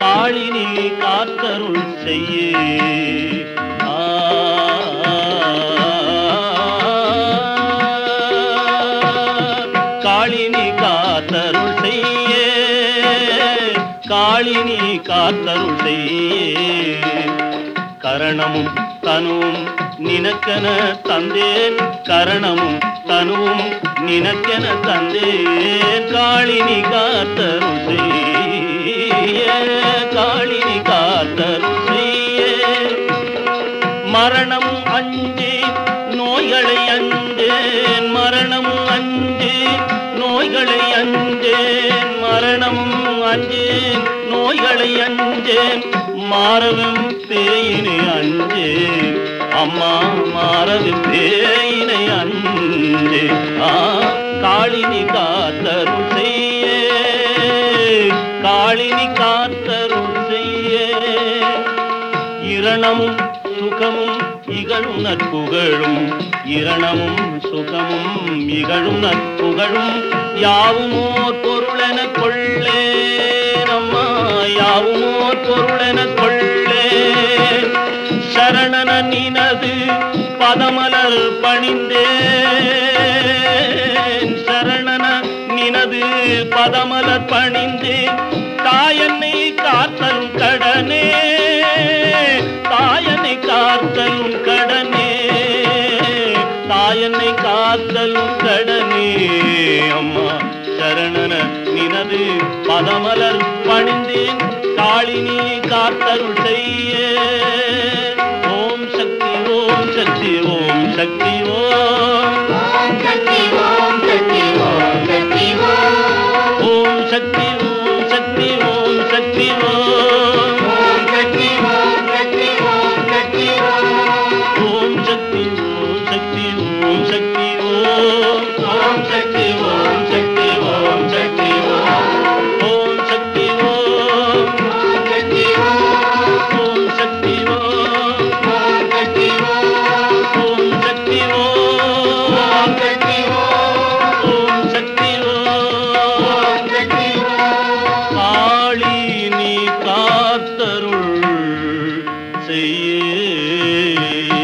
காளினி காத்தருள் செய்யே ஆ. காளினி காத்தருள் செய்யே காளினி காத்தருள் செய்யே கரணமும் தனுவும் நினக்கென தந்தேன் கரணமும் தனுவும் நினக்கென தந்தேன் காளினி காத்தருள் செய்ய காளினி காத்தருள் செய்ய மரணம் அஞ்சு நோய்களை அஞ்சேன் மரணமும் அஞ்சு நோய்களை அஞ்சேன் மரணமும் அஞ்சேன் நோய்களை அஞ்சேன் மாறவும் பேயினை அஞ்சேன் அம்மா மாறவும் பேயினை அஞ்சேன் ஆ காளினி காத்தருள் செய்ய காளினி காத்தருள் செய்ய இரணமும் சுகமும் இகழும் நற்புகழும் இரணமும் சுகமும் இகழும் நற்புகழும் யாவுமோர் பொருளென கொள்ளே நம்மா யாவுமோர் பொருளென கொள்ளே சரணன நினது பதமலர் பணிந்தேன் சரணன நினது பதமலர் பணிந்தேன் தாயன்னை காத்தலும் கடனே தாயனை காத்தலும் கடனே தாயனை காத்தலும் கடனே அம்மா சரணன நினது பதமலர் பணிந்தேன் காளினி காத்தருள் செய்ய ஓம் சக்தி ஓம் சக்தி ஓம் சக்தி ஓம் ஓம் சக்தி ஓம் சக்தி ஓம் சக்தி ஓம் ஓம் சக்தி ஓம் சக்தி ஓம் சக்தி ஓம் ஓம் சக்தி ஓம் சக்தி ஓம் சக்தி ஓம் ஓம் சக்தி ஓம் சக்தி ஓம் சக்தி ஓம் ஓம் சக்தி ஓம் சக்தி ஓம் சக்தி ஓம் ஓம் சக்தி ஓம் ஓம் சக்தி ஓம் ஓம் சக்தி ஓம் ஓம் சக்தி ஓம் ஓம் சக்தி ஓம் ஓம் சக்தி ஓம் ஓம் சக்தி ஓம் ஓம் சக்தி ஓம் காளி நீ காத்தருள் செய்யே